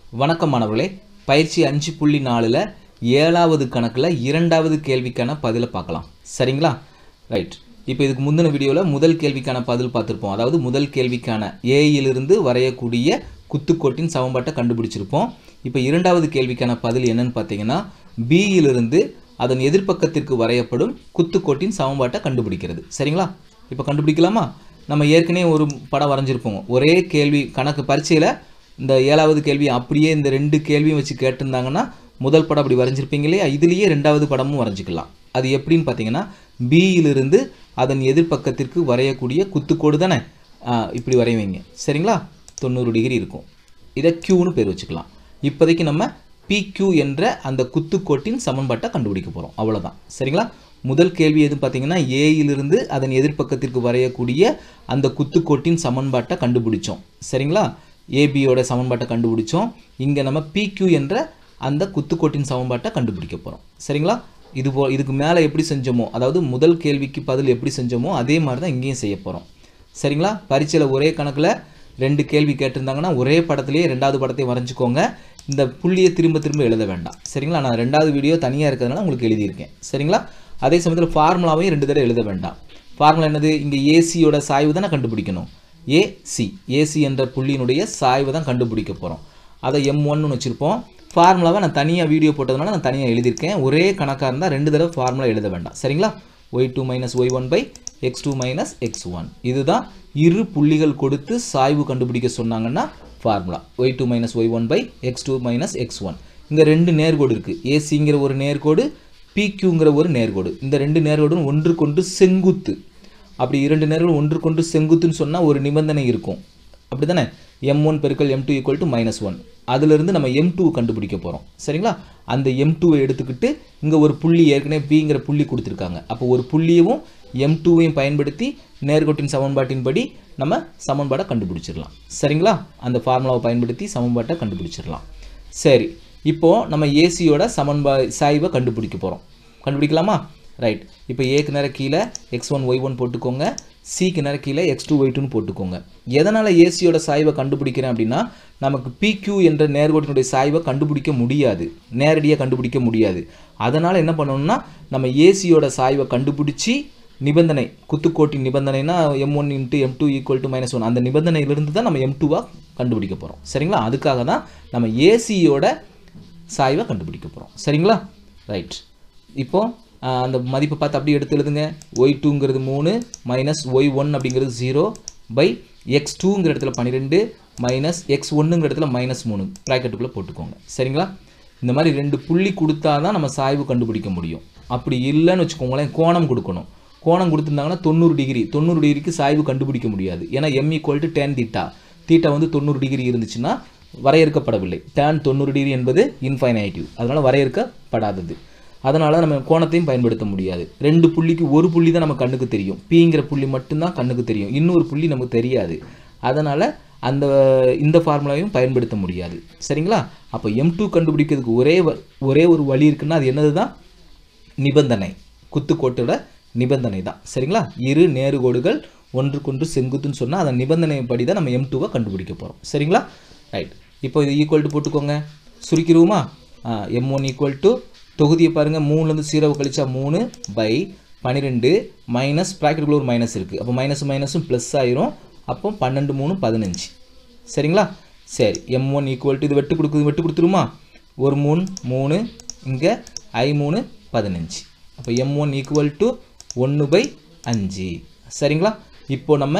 வணக்கம் மாணவர்களே பயிற்சி அஞ்சு புள்ளி நாலில் ஏழாவது கணக்கில் இரண்டாவது கேள்விக்கான பதிலை பார்க்கலாம் சரிங்களா ரைட் இப்போ இதுக்கு முந்தின வீடியோவில் முதல் கேள்விக்கான பதில் பார்த்துருப்போம் அதாவது முதல் கேள்விக்கான ஏயிலிருந்து வரையக்கூடிய குத்துக்கோட்டின் சமன்பாட்டை கண்டுபிடிச்சிருப்போம் இப்போ இரண்டாவது கேள்விக்கான பதில் என்னன்னு பார்த்தீங்கன்னா பியிலிருந்து அதன் எதிர்ப்பக்கத்திற்கு வரையப்படும் குத்துக்கோட்டின் சமன்பாட்டை கண்டுபிடிக்கிறது சரிங்களா இப்போ கண்டுபிடிக்கலாமா நம்ம ஏற்கனவே ஒரு படம் வரைஞ்சிருப்போம் ஒரே கேள்வி கணக்கு பரீட்சையில் இந்த ஏழாவது கேள்வி அப்படியே இந்த ரெண்டு கேள்வியும் வச்சு கேட்டிருந்தாங்கன்னா முதல் படம் அப்படி வரைஞ்சிருப்பீங்க இல்லையா இதுலேயே ரெண்டாவது படமும் வரைஞ்சிக்கலாம் அது எப்படின்னு பார்த்தீங்கன்னா பியிலிருந்து அதன் எதிர்ப்பக்கத்திற்கு வரையக்கூடிய குத்துக்கோடு தானே ஆ, இப்படி வரைவீங்க சரிங்களா தொண்ணூறு டிகிரி இருக்கும் இதை க்யூன்னு பேர் வச்சுக்கலாம் இப்போதைக்கு நம்ம PQ என்ற அந்த குத்துக்கோட்டின் சமன்பாட்டை கண்டுபிடிக்க போகிறோம் அவ்வளவுதான் சரிங்களா முதல் கேள்வி எது பார்த்தீங்கன்னா ஏயிலிருந்து அதன் எதிர்ப்பக்கத்திற்கு வரையக்கூடிய அந்த குத்துக்கோட்டின் சமன்பாட்டை கண்டுபிடிச்சோம் சரிங்களா ஏபியோட சமன்பாட்டை கண்டுபிடிச்சோம் இங்கே நம்ம PQ என்ற அந்த குத்துக்கோட்டின் சமன்பாட்டை கண்டுபிடிக்க போகிறோம் சரிங்களா இது போ இதுக்கு மேலே எப்படி செஞ்சோமோ அதாவது முதல் கேள்விக்கு பதில் எப்படி செஞ்சோமோ அதே மாதிரி தான் இங்கேயும் செய்ய போகிறோம் சரிங்களா பரீட்சையில் ஒரே கணக்கில் ரெண்டு கேள்வி கேட்டிருந்தாங்கன்னா ஒரே படத்துலேயே ரெண்டாவது படத்தையும் வரைஞ்சிக்கோங்க இந்த புள்ளியை திரும்ப திரும்ப எழுத வேண்டாம் சரிங்களா நான் ரெண்டாவது வீடியோ தனியாக இருக்கிறதுனால உங்களுக்கு எழுதியிருக்கேன் சரிங்களா அதே சமயத்தில் ஃபார்முலாவையும் ரெண்டு தடவை எழுத வேண்டாம் ஃபார்முலா என்னது இங்கே ஏசியோட சாய்வு தானே கண்டுபிடிக்கணும் ஏசி ஏசி என்ற புள்ளியினுடைய சாய்வை தான் கண்டுபிடிக்க போகிறோம் அதை எம் ஒன்னு வச்சுருப்போம் ஃபார்முலாவை நான் தனியாக வீடியோ போட்டதுனால நான் தனியாக எழுதியிருக்கேன் ஒரே கணக்காக இருந்தால் ரெண்டு தடவை ஃபார்முலா எழுத வேண்டாம் சரிங்களா Y two minus Y one by X two minus X one இதுதான் இரு புள்ளிகள் கொடுத்து சாய்வு கண்டுபிடிக்க சொன்னாங்கன்னா formula Y two minus Y one by X two minus X one இங்கே ரெண்டு நேர்கோடு இருக்குது ஏசிங்கிற ஒரு நேர்கோடு பிக்யூங்கிற ஒரு நேர்கோடு இந்த ரெண்டு நேர்கோடும் ஒன்றுக்கொன்று செங்குத்து அப்படி இரண்டு நேர்கள் ஒன்றுக்கொன்று செங்குத்துன்னு சொன்னால் ஒரு நிபந்தனை இருக்கும் அப்படி தானே எம் ஒன் பெருக்கல் M two equal to minus one அதிலிருந்து நம்ம எம் டூ கண்டுபிடிக்க போகிறோம் சரிங்களா அந்த எம் டூவை எடுத்துக்கிட்டு இங்கே ஒரு புள்ளி ஏற்கனவே பிங்கிற புள்ளி கொடுத்துருக்காங்க அப்போ ஒரு புள்ளியவும் எம் டூவையும் பயன்படுத்தி நேர்கோட்டின் சமன்பாட்டின்படி நம்ம சமன்பாடை கண்டுபிடிச்சிடலாம் சரிங்களா அந்த ஃபார்முலாவை பயன்படுத்தி சமன்பாட்டை கண்டுபிடிச்சிடலாம் சரி இப்போது நம்ம ஏசியோட சமன்பா சாய்வை கண்டுபிடிக்க போகிறோம் கண்டுபிடிக்கலாமா ரைட் இப்போ ஏக்கு நேரம் கீழே எக்ஸ் ஒன் ஒய் ஒன் போட்டுக்கோங்க சிக்கு நேரம் கீழே எக்ஸ் டூ ஒய் டூன்னு போட்டுக்கோங்க எதனால் ஏசியோட சாய்வை கண்டுபிடிக்கிறேன் அப்படின்னா நமக்கு பிக்யூ என்ற நேர்கோட்டினுடைய சாய்வை கண்டுபிடிக்க முடியாது நேரடியாக கண்டுபிடிக்க முடியாது அதனால் என்ன பண்ணணும்னா நம்ம ஏசியோட சாய்வை கண்டுபிடிச்சி நிபந்தனை குத்துக்கோட்டின் நிபந்தனைனா M one into M two equal to minus one அந்த நிபந்தனையிலிருந்து தான் நம்ம எம் டூவாக கண்டுபிடிக்க போகிறோம் சரிங்களா அதுக்காக தான் நம்ம ஏசியோட சாய்வை கண்டுபிடிக்க போகிறோம் சரிங்களா ரைட் இப்போ ஆஹ், அந்த மதிப்பை பார்த்து அப்படியே எடுத்து எழுதுங்க ஒய் டூங்கிறது மூணு மைனஸ் ஒய் ஒன் அப்படிங்கிறது ஜீரோ பை எக்ஸ் டூங்கிற இடத்துல பன்னிரெண்டு மைனஸ் எக்ஸ் ஒன்றுங்கிற இடத்துல மைனஸ் மூணு ப்ராக்கெட்டுக்குள்ளே போட்டுக்கோங்க சரிங்களா இந்த மாதிரி ரெண்டு புள்ளி கொடுத்தா தான் நம்ம சாய்வு கண்டுபிடிக்க முடியும் அப்படி இல்லைன்னு வச்சுக்கோங்களேன் கோணம் கொடுக்கணும் கோணம் கொடுத்துருந்தாங்கன்னா தொண்ணூறு டிகிரி தொண்ணூறு டிகிரிக்கு சாய்வு கண்டுபிடிக்க முடியாது ஏன்னா M equal to tan theta theta வந்து தொண்ணூறு டிகிரி இருந்துச்சுன்னா வரையறுக்கப்படவில்லை டேன் தொண்ணூறு டிகிரி என்பது இன்ஃபைனைட்டிவ் அதனால் வரையறுக்கப்படாதது அதனால் நம்ம கோணத்தையும் பயன்படுத்த முடியாது ரெண்டு புள்ளிக்கு ஒரு புள்ளி தான் நம்ம கண்ணுக்கு தெரியும் பிங்கிற புள்ளி மட்டும்தான் கண்ணுக்கு தெரியும் இன்னொரு புள்ளி நமக்கு தெரியாது அதனால் அந்த இந்த ஃபார்முலாவையும் பயன்படுத்த முடியாது சரிங்களா அப்போ எம் டூ கண்டுபிடிக்கிறதுக்கு ஒரே வ- ஒரே ஒரு வழி இருக்குன்னா அது என்னது தான் நிபந்தனை குத்துக்கோட்டோட நிபந்தனை தான் சரிங்களா இரு நேருகோடுகள் ஒன்றுக்கொன்று செங்குத்துன்னு சொன்னால் அதன் நிபந்தனைப்படி தான் நம்ம எம் டூவை கண்டுபிடிக்க போகிறோம் சரிங்களா ரைட் இப்போ இது ஈக்குவல் டு போட்டுக்கோங்க சுருக்கிடுவோமா எம் ஒன் ஈக்குவல் டு தொகுதியை பாருங்கள் மூணுலேருந்து ஜீரோவை கழிச்சா மூணு பை பன்னிரெண்டு மைனஸ் ப்ராக்கெட்டுக்குள்ள ஒரு மைனஸ் இருக்குது அப்போ மைனஸ் மைனஸும் ப்ளஸ் ஆயிரும் அப்போ பன்னெண்டு மூணு பதினஞ்சு சரிங்களா சரி எம் ஒன் ஈக்குவல் டு இது வெட்டு கொடுக்குது வெட்டு கொடுத்துருமா ஒரு மூணு மூணு இங்கே ஐ மூணு பதினஞ்சு அப்போ எம் ஒன் ஈக்குவல் டு ஒன்று பை அஞ்சு சரிங்களா இப்போ நம்ம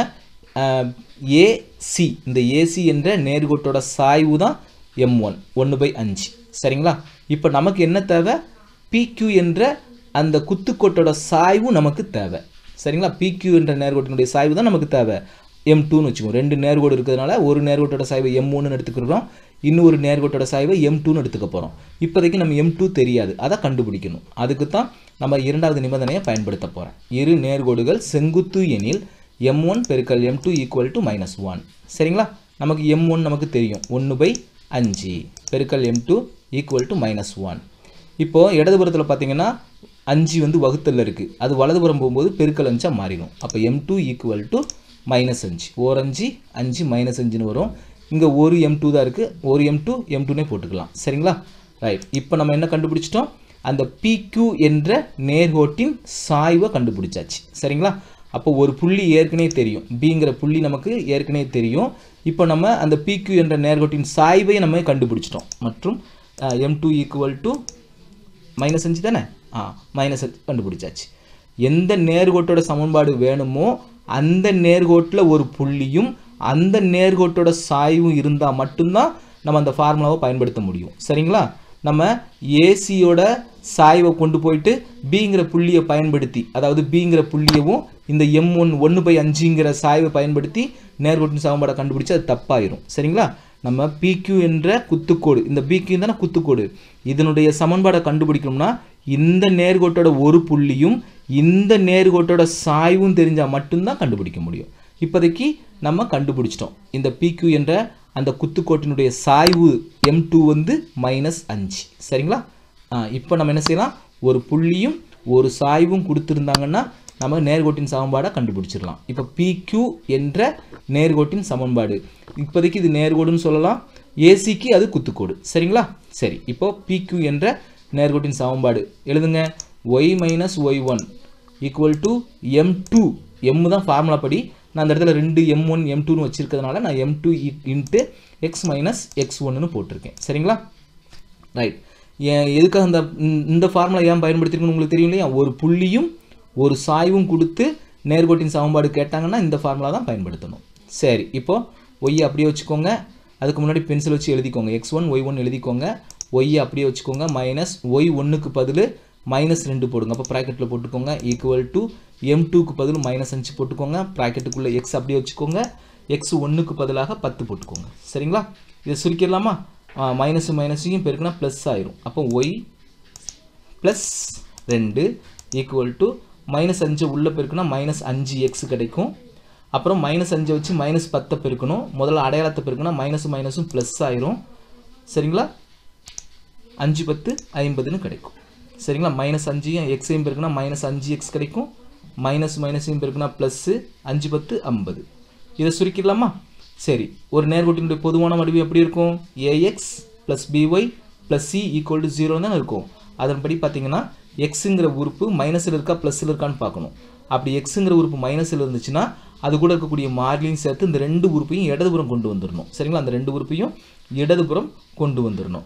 ஏசி இந்த ஏசி என்ற நேர்கோட்டோட சாய்வு தான் எம் ஒன் ஒன்று பை அஞ்சு சரிங்களா இப்போ நமக்கு என்ன தேவை பிக்யூ என்ற அந்த குத்துக்கோட்டோட சாய்வு நமக்கு தேவை சரிங்களா பிக்யூ என்ற நேர்கோட்டினுடைய சாய்வு தான் நமக்கு தேவை எம் டூன்னு வச்சுக்கோங்க ரெண்டு நேர்கோடு இருக்கிறதுனால ஒரு நேர்கோட்டோட சாய்வை எம் ஒன்னு எடுத்துக்கிறோம் இன்னொரு நேர்கோட்டோட சாய்வை எம் டூன்னு எடுத்துக்க போகிறோம் இப்போதைக்கு நம்ம எம் டூ தெரியாது அதை கண்டுபிடிக்கணும் அதுக்கு தான் நம்ம இரண்டாவது நிபந்தனையை பயன்படுத்த போகிறோம் இரு நேர்கோடுகள் செங்குத்து எனில் எம் ஒன் பெருக்கல் M two equal to minus one சரிங்களா நமக்கு எம் ஒன் நமக்கு தெரியும் ஒன்று பை அஞ்சு பெருக்கல் M two equal to minus one இப்போது இடதுபுறத்தில் பார்த்தீங்கன்னா அஞ்சு வந்து வகுத்தல்ல இருக்குது அது வலதுபுறம் போகும்போது பெருக்கல் அஞ்சாக மாறிடும் அப்போ M two equal to minus அஞ்சு ஓர் அஞ்சு அஞ்சு மைனஸ் அஞ்சுன்னு வரும் இங்கே ஒரு எம் டூ தான் இருக்குது ஒரு எம் டூ எம் டூனே போட்டுக்கலாம் சரிங்களா ரைட் இப்போ நம்ம என்ன கண்டுபிடிச்சிட்டோம் அந்த பிக்யூ என்ற நேர்கோட்டின் சாய்வை கண்டுபிடிச்சாச்சு சரிங்களா அப்போ ஒரு புள்ளி ஏற்கனவே தெரியும் பிங்கிற புள்ளி நமக்கு ஏற்கனவே தெரியும் இப்போ நம்ம அந்த பிக்யூ என்ற நேர்கோட்டின் சாய்வை நம்ம கண்டுபிடிச்சிட்டோம் மற்றும் M two equal to minus அஞ்சு தானே ஆ மைனஸ் அஞ்சு கண்டுபிடிச்சாச்சு எந்த நேர்கோட்டோட சமன்பாடு வேணுமோ அந்த நேர்கோட்டில் ஒரு புள்ளியும் அந்த நேர்கோட்டோட சாய்வும் இருந்தால் மட்டும்தான் நம்ம அந்த ஃபார்முலாவை பயன்படுத்த முடியும் சரிங்களா நம்ம ஏசியோட சாய்வை கொண்டு போயிட்டு பிங்கிற புள்ளியை பயன்படுத்தி அதாவது பிங்கிற புள்ளியவும் இந்த எம் ஒன் ஒன்று பை அஞ்சுங்கிற சாய்வை பயன்படுத்தி நேர்கோட்டின் சமன்பாடை கண்டுபிடிச்சு அது தப்பாயிரும் சரிங்களா நம்ம பிக்யூ என்ற குத்துக்கோடு இந்த பிக்யூ தானே குத்துக்கோடு இதனுடைய சமன்பாடை கண்டுபிடிக்கணும்னா இந்த நேர்கோட்டோட ஒரு புள்ளியும் இந்த நேர்கோட்டோட சாய்வும் தெரிஞ்சால் மட்டும்தான் கண்டுபிடிக்க முடியும் இப்போதைக்கு நம்ம கண்டுபிடிச்சிட்டோம் இந்த பிக்யூ என்ற அந்த குத்துக்கோட்டினுடைய சாய்வு எம் டூ வந்து மைனஸ் அஞ்சு சரிங்களா இப்போ நம்ம என்ன செய்யலாம் ஒரு புள்ளியும் ஒரு சாய்வும் கொடுத்துருந்தாங்கன்னா நம்ம நேர்கோட்டின் சமன்பாடை கண்டுபிடிச்சிடலாம் இப்போ பிக்யூ என்ற நேர்கோட்டின் சமன்பாடு இப்போதைக்கு இது நேர்கோடுன்னு சொல்லலாம் ஏசிக்கு அது குத்துக்கோடு சரிங்களா சரி இப்போ பிக்யூ என்ற நேர்கோட்டின் சமன்பாடு எழுதுங்க Y minus Y one equal to M two M தான் ஃபார்முலா படி நான் அந்த இடத்துல ரெண்டு எம் ஒன் எம் டூன்னு வச்சிருக்கிறதுனால நான் M two into X minus X ஒன்னுன்னு போட்டிருக்கேன் சரிங்களா ரைட் ஏன் எதுக்காக இந்த இந்த ஃபார்முலா ஏன் பயன்படுத்திருக்குன்னு உங்களுக்கு தெரியும் இல்லையா ஒரு புள்ளியும் ஒரு சாய்வும் கொடுத்து நேர்கோட்டின் சமன்பாடு கேட்டாங்கன்னா இந்த ஃபார்முலா தான் பயன்படுத்தணும் சரி இப்போது ஒய்யை அப்படியே வச்சுக்கோங்க அதுக்கு முன்னாடி பென்சில் வச்சு எழுதிக்கோங்க எக்ஸ் ஒன் ஒய் ஒன் எழுதிக்கோங்க ஒய்யை அப்படியே வச்சுக்கோங்க மைனஸ் ஒய் ஒன்றுக்கு பதில் மைனஸ் ரெண்டு போடுங்க அப்போ ப்ராக்கெட்டில் போட்டுக்கோங்க ஈக்குவல் டு எம் டூக்கு பதில் மைனஸ் அஞ்சு போட்டுக்கோங்க ப்ராக்கெட்டுக்குள்ளே எக்ஸ் அப்படியே வச்சுக்கோங்க எக்ஸ் ஒன்றுக்கு பதிலாக பத்து போட்டுக்கோங்க சரிங்களா இதை சுருக்கிடலாமா மைனஸ் மைனஸையும் பெருக்குனா ப்ளஸ் ஆயிரும் அப்போ ஒய் ப்ளஸ் ரெண்டு ஈக்குவல் டு மைனஸ் அஞ்சு உள்ளே பெருக்குனா மைனஸ் அஞ்சு எக்ஸ் கிடைக்கும் அப்புறம் மைனஸ் அஞ்சை வச்சு மைனஸ் பத்தை பெருக்கணும் முதல்ல அடையாளத்தை பெருக்குனா மைனஸ் மைனஸும் ப்ளஸ் ஆயிரும் சரிங்களா அஞ்சு பத்து ஐம்பதுன்னு கிடைக்கும் சரிங்களா மைனஸ் அஞ்சையும் எக்ஸையும் பெருக்குனா மைனஸ் அஞ்சு எக்ஸ் கிடைக்கும் மைனஸ் மைனஸையும் பெருக்குனா ப்ளஸ்ஸு அஞ்சு பத்து ஐம்பது இதை சுருக்கிடலாமா சரி ஒரு நேர்கோட்டினுடைய பொதுவான வடிவம் எப்படி இருக்கும் AX plus BY plus C equal to zero தான் இருக்கும் அதன்படி பார்த்தீங்கன்னா எக்ஸுங்கிற உறுப்பு மைனஸில் இருக்கா ப்ளஸில் இருக்கான்னு பார்க்கணும் அப்படி எக்ஸுங்கிற உறுப்பு மைனஸில் இருந்துச்சுன்னா அது கூட இருக்கக்கூடிய மார்லையும் சேர்த்து இந்த ரெண்டு உறுப்பையும் இடதுபுறம் கொண்டு வந்துடணும் சரிங்களா அந்த ரெண்டு உறுப்பையும் இடதுபுறம் கொண்டு வந்துடணும்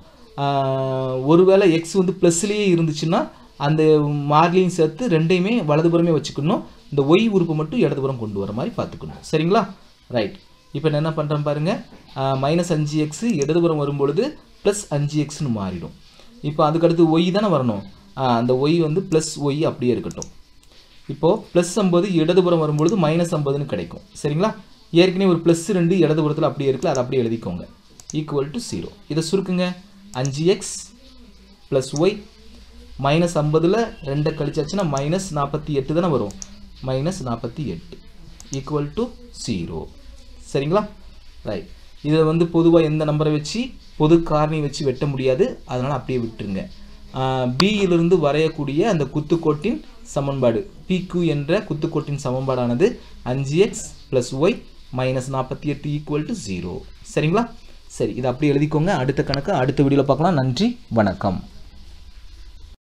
ஒருவேளை எக்ஸ் வந்து ப்ளஸ்லேயே இருந்துச்சுன்னா அந்த மார்லையும் சேர்த்து ரெண்டையுமே வலதுபுறமே வச்சுக்கணும் இந்த ஒய் உறுப்பு மட்டும் இடதுபுறம் கொண்டு வர மாதிரி பார்த்துக்கணும் சரிங்களா ரைட் இப்போ நான் என்ன பண்ணுறேன் பாருங்கள் மைனஸ் அஞ்சு எக்ஸு இடதுபுறம் வரும்பொழுது ப்ளஸ் அஞ்சு எக்ஸ்னு மாறிடும் இப்போ அதுக்கடுத்து ஒய் தானே வரணும் அந்த ஒய் வந்து ப்ளஸ் ஒய் அப்படியே இருக்கட்டும் இப்போது ப்ளஸ் ஐம்பது இடதுபுறம் வரும்பொழுது மைனஸ் ஐம்பதுன்னு கிடைக்கும் சரிங்களா ஏற்கனவே ஒரு ப்ளஸ் ரெண்டு இடதுபுறத்தில் அப்படியே இருக்குல்ல அதை அப்படியே எழுதிக்கோங்க ஈக்குவல் டு ஜீரோ இதை சுருக்குங்க அஞ்சு எக்ஸ் ப்ளஸ் ஒய் மைனஸ் ஐம்பதில் ரெண்டை கழிச்சாச்சுன்னா மைனஸ் நாற்பத்தி எட்டு தானே வரும் மைனஸ் நாற்பத்தி எட்டு ஈக்குவல் டு ஜீரோ சரிங்களா ரைட் இதை வந்து பொதுவாக எந்த நம்பரை வச்சு பொது காரணி வச்சு வெட்ட முடியாது அதனால் அப்படியே விட்டுருங்க பியிலிருந்து வரையக்கூடிய அந்த குத்துக்கோட்டின் சமன்பாடு பிக்யூ என்ற குத்துக்கோட்டின் சமன்பாடானது அஞ்சு எக்ஸ் ப்ளஸ் ஒய் மைனஸ் நாற்பத்தி எட்டு ஈக்குவல் டு ஜீரோ சரிங்களா சரி இதை அப்படியே எழுதிக்கோங்க அடுத்த கணக்கு அடுத்த வீடியோவில் பார்க்கலாம் நன்றி வணக்கம்